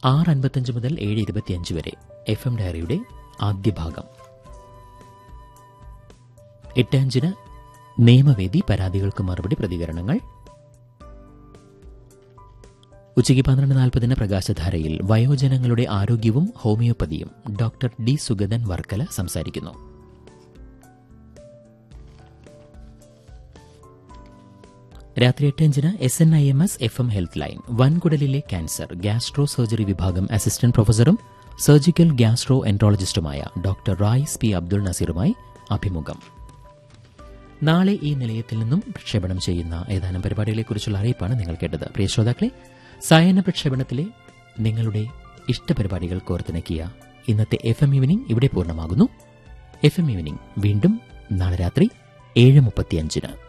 ആറ് അൻപത്തഞ്ച് മുതൽ ഏഴ് ഇരുപത്തിയഞ്ച് വരെ എഫ് എം ഡയറിയുടെ ആദ്യ ഭാഗം എട്ട് അഞ്ചിന് നിയമവേദി പരാതികൾക്ക് മറുപടി പ്രതികരണങ്ങൾ ഉച്ചയ്ക്ക് പന്ത്രണ്ട് നാൽപ്പതിന് പ്രകാശധാരയിൽ വയോജനങ്ങളുടെ ആരോഗ്യവും ഹോമിയോപ്പതിയും ഡോക്ടർ ഡി സുഗതൻ വർക്കല സംസാരിക്കുന്നു രാത്രി എട്ട് അഞ്ചിന് S N I M S F M health line വൻകുടലിലെ ക്യാൻസർ ഗ്യാസ്ട്രോ സർജറി വിഭാഗം അസിസ്റ്റന്റ് പ്രൊഫസറും സർജിക്കൽ ഗ്യാസ്ട്രോ എൻട്രോളജിസ്റ്റുമായ ഡോക്ടർ റായിസ് പി അബ്ദുൾ നസീറുമായി അഭിമുഖം നാളെ ഈ നിലയത്തിൽ നിന്നും പ്രക്ഷേപണം ചെയ്യുന്ന ഏതാനും പരിപാടികളെക്കുറിച്ചുള്ള അറിയിപ്പാണ് നിങ്ങൾ കേട്ടത് പ്രിയ ശ്രോതാക്കളെ സായന പ്രക്ഷേപണത്തിലെ നിങ്ങളുടെ ഇഷ്ടപരിപാടികൾ കോർത്തിണക്കിയ ഇന്നത്തെ എഫ് എം ഈവനിംഗ് ഇവിടെ പൂർണ്ണമാകുന്നു എഫ് എം ഈവനിംഗ് വീണ്ടും നാളെ രാത്രി ഏഴ് മുപ്പത്തിയഞ്ചിന്